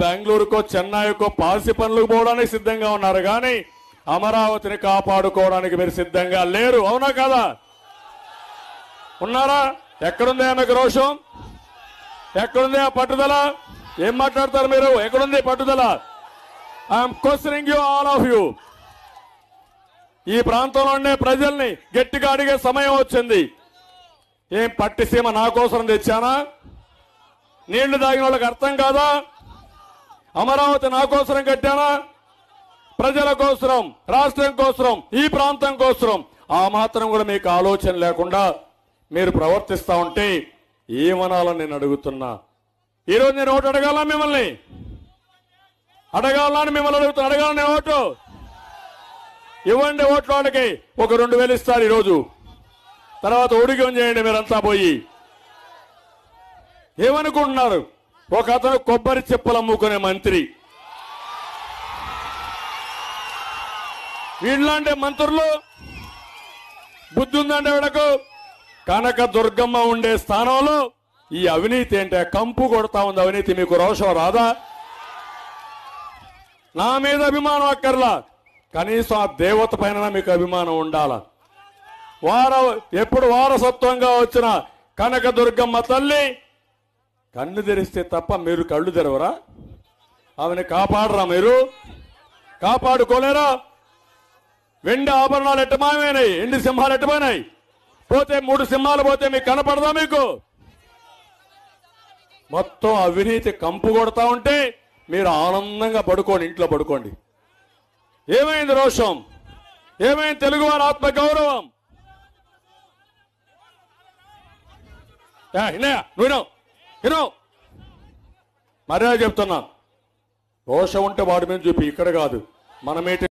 బెంగళూరుకో చెన్నైకో policy పనులకు పోవడానికి సిద్ధంగా ఉన్నారు కానీ అమరావతిని కాపాడుకోవడానికి మీరు సిద్ధంగా లేరు అవునా కదా ఉన్నారా ఎక్కడుంది ఆమెకు రోషం ఎక్కడుంది ఆ పట్టుదల ఏం మాట్లాడతారు మీరు ఎక్కడుంది పట్టుదల I'm questioning you all of you ఈ ప్రాంతంలో ఉండే ప్రజల్ని గట్టిగా అడిగే సమయం వచ్చింది ఏం పట్టిసీమ నా కోసం తెచ్చానా నీళ్లు తాగిన వాళ్ళకి అర్థం కాదా అమరావతి నా కోసం కట్టానా ప్రజల కోసరం రాష్ట్రం కోసరం ఈ ప్రాంతం కోసరం ఆ మాత్రం కూడా మీకు ఆలోచన లేకుండా మీరు ప్రవర్తిస్తా ఉంటే ఏమనాలని నేను అడుగుతున్నా ఈరోజు నేను ఓటు అడగాల మిమ్మల్ని అడగాలని మిమ్మల్ని అడుగుతున్నా అడగాలని నేను ఓటు ఇవ్వండి ఓట్లు వాళ్ళకి ఒక రెండు వేలు ఇస్తారు ఈరోజు తర్వాత ఉడిగం చేయండి మీరంతా పోయి ఏమనుకుంటున్నారు ఒక అతను కొబ్బరి చెప్పులు అమ్ముకునే మంత్రి వీళ్ళంటే మంత్రులు బుద్ధి ఉందంటే వీళ్ళకు కనక దుర్గమ్మ ఉండే స్థానంలో ఈ అవినీతి ఏంటే కంపు కొడతా ఉంది అవినీతి మీకు రోషం రాదా నా మీద అభిమానం అక్కర్లా కనీసం ఆ దేవత పైన మీకు అభిమానం ఉండాల వార ఎప్పుడు వారసత్వంగా వచ్చిన కనక దుర్గమ్మ తల్లి కన్ను తెరిస్తే తప్ప మీరు కళ్ళు తెరవరా ఆమెను కాపాడరా మీరు కాపాడుకోలేరా వెండి ఆభరణాలు ఎట్టమామైనాయి ఎండి సింహాలు ఎట్టమైనాయి పోతే మూడు సింహాలు పోతే మీకు కనపడదా మీకు మొత్తం అవినీతి కంపు కొడతా ఉంటే మీరు ఆనందంగా పడుకోండి ఇంట్లో పడుకోండి ఏమైంది రోషం ఏమైంది తెలుగు వారి ఆత్మ గౌరవం ఇన్నయ్య నువ్వు వినో మర్యాద చెప్తున్నా రోషం ఉంటే వాడి మీద చూపి ఇక్కడ కాదు మన మీటింగ్